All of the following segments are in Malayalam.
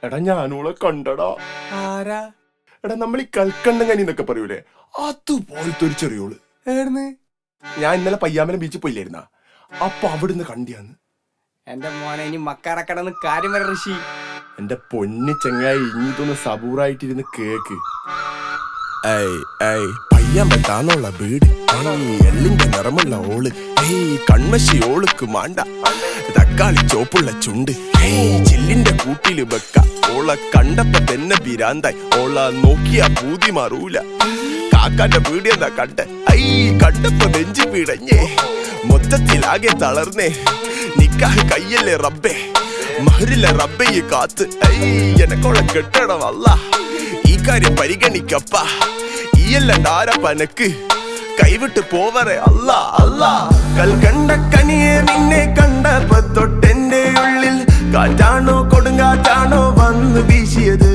എടാ ഞാനോളെ കണ്ടടാ ആരാ എടാ നമ്മൾ ഈ കൽക്കണ്ടങ്ങനി എന്നൊക്കെ പറയൂലേ അതുപോലത്തെ ഒരു ചെറിയോള് ഏർന്ന് ഞാൻ ഇന്നലെ പയ്യാമലം ബീച്ചിൽ പോയില്ലായിരുന്ന അപ്പൊ അവിടുന്ന് കണ്ടിയാന്ന് എന്റെ മോനെ ഇനി മക്കാറക്കടന്ന് കാര്യം വരെ ഋഷി എന്റെ പൊന്നി ചെങ്ങായി ഇഞ്ഞിതൊന്ന് സബൂറായിട്ടിരുന്ന് കേക്ക് ഏയ് ഏയ് പയ്യാൻ പറ്റാന്നുള്ള വീട് ഏയ് എള്ളിന്റെ നിറമുള്ള ഓള് ഏയ് കൺമശി ഓളുക്ക് മാണ്ട തക്കാളി ചോപ്പുള്ള ചുണ്ട് ഏയ് ചില്ലിന്റെ കൂട്ടില് വെക്ക ഓളെ കണ്ടപ്പോ തന്നെ പിരാന്തായി ഓള നോക്കിയ പൂതി മാറൂല കാക്കാന്റെ വീട് എന്താ കണ്ട ഐ കണ്ടപ്പോ നെഞ്ചു പിടഞ്ഞേ മൊത്തത്തിലാകെ തളർന്നേ നിക്കാഹ് കയ്യല്ലേ റബ്ബേ മഹരില്ല റബ്ബയെ കാത്ത് ഐ എനക്കോളെ കെട്ടണം അല്ല ഈ കാര്യം പരിഗണിക്കപ്പ ഈയല്ലണ്ട ആരാ പനക്ക് കൈവിട്ട് പോവറെ അല്ല അല്ല കൽക്കണ്ട കനിയെ നിന്നെ കണ്ടപ്പോ തൊട്ടെന്റെ ഉള്ളിൽ കാറ്റാണോ കൊടുങ്കാറ്റാണോ വന്ന് വീശിയത്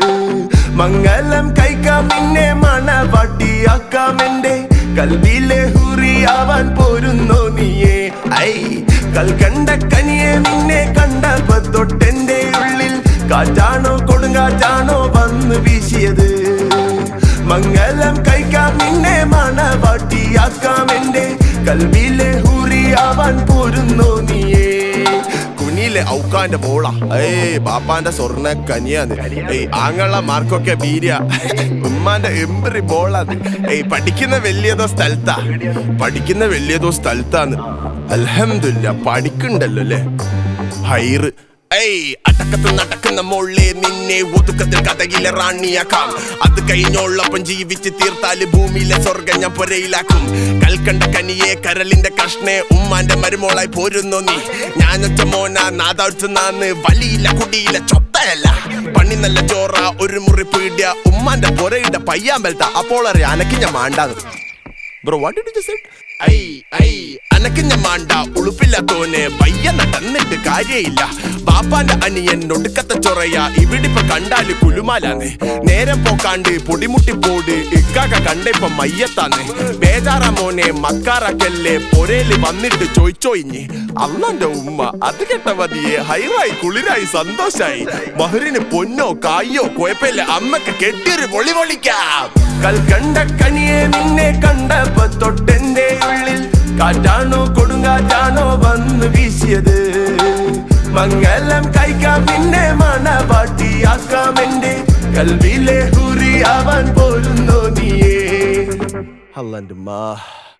മംഗലം കൈക്കാം നിന്നെ മണവാട്ടിയാക്കാം എന്റെ കൽവിലെ ഹുറിയാവാൻ പോരുന്നോ നീയേ ഐ കൽക്കണ്ട കനിയെ നിന്നെ കണ്ടപ്പോ തൊട്ടെന്റെ ഉള്ളിൽ കാറ്റാണോ കൊടുങ്കാറ്റാണോ വന്ന് വീശിയത് മംഗലം കൈക്കാം നിന്നെ മണവാട്ടിയാക്കാം എന്റെ കൽവിലെ ഹുറിയാവാൻ പോരുന്നോ നീയേ കുനിയിലെ ഔക്കാന്റെ മോള ഏയ് ബാപ്പാന്റെ സ്വർണ്ണ കനിയാന്ന് ഏയ് ആങ്ങള മാർക്കൊക്കെ ബീര്യ ഉമ്മാന്റെ എംബ്രി ബോളാന്ന് ഏയ് പഠിക്കുന്ന വലിയതോ സ്ഥലത്താ പഠിക്കുന്ന വലിയതോ സ്ഥലത്താന്ന് അൽഹംദുലില്ല പഠിക്കണ്ടല്ലോ അല്ലേ ഹൈറ് ഏയ് അടക്കത്ത് നടക്കുന്ന മോളെ നിന്നെ ഒതുക്കത്തിൽ കഥയിലെ റാണിയാക്കാം അത് കഴിഞ്ഞോളപ്പം ജീവിച്ച് തീർത്താല് ഭൂമിയിലെ സ്വർഗം ഞാൻ പൊരയിലാക്കും കൽക്കണ്ട കനിയെ കരളിന്റെ കഷ്ണെ ഉമ്മാന്റെ മരുമോളായി പോരുന്നു നീ ഞാനൊറ്റ മോന നാദാഴ്ത്തുന്നാന്ന് വലിയില്ല കുടിയില്ല ചൊത്തയല്ല പണി നല്ല ചോറ ഒരു മുറി പീടിയ ഉമ്മാന്റെ പൊരയുടെ പയ്യാമ്പലത്ത അപ്പോൾ അറിയാം അനക്ക് ഞാൻ മാണ്ടാന്ന് bro what did you say I I അനക്കഞ്ഞ മാണ്ട ഉളുപ്പില്ലാത്തോനെ പയ്യ നടന്നിട്ട് കാര്യയില്ല ബാപ്പാന്റെ അനിയൻ ഒടുക്കത്തെ ചൊറയ ഇവിടിപ്പൊ കണ്ടാല് കുലുമാലാന്ന് നേരം പോക്കാണ്ട് പൊടിമുട്ടി പോട് ഇക്കാക്ക കണ്ടിപ്പൊ മയ്യത്താന്ന് ബേജാറ മോനെ മക്കാറക്കല്ലേ പൊരേല് വന്നിട്ട് ചോയ്ച്ചോയിഞ്ഞ് അള്ളന്റെ ഉമ്മ അത് കെട്ട മതിയെ ഹൈറായി കുളിരായി സന്തോഷായി മഹറിന് പൊന്നോ കായോ കുഴപ്പമില്ല അമ്മക്ക് കെട്ടിയൊരു പൊളി പൊളിക്കാം കൽക്കണ്ട കനിയെ നിന്നെ കണ്ടപ്പോ തൊട്ടെന്റെ ഉള്ളിൽ കാറ്റാണോ കൊടുങ്കാറ്റാണോ വന്ന് വീശിയത് മംഗലം കൈക്കാം നിന്നെ മണവാട്ടിയാക്കാം എന്റെ കൽവിലെ ഹുറിയാവാൻ പോരുന്നോ നീയേ അല്ലന്റെ മാ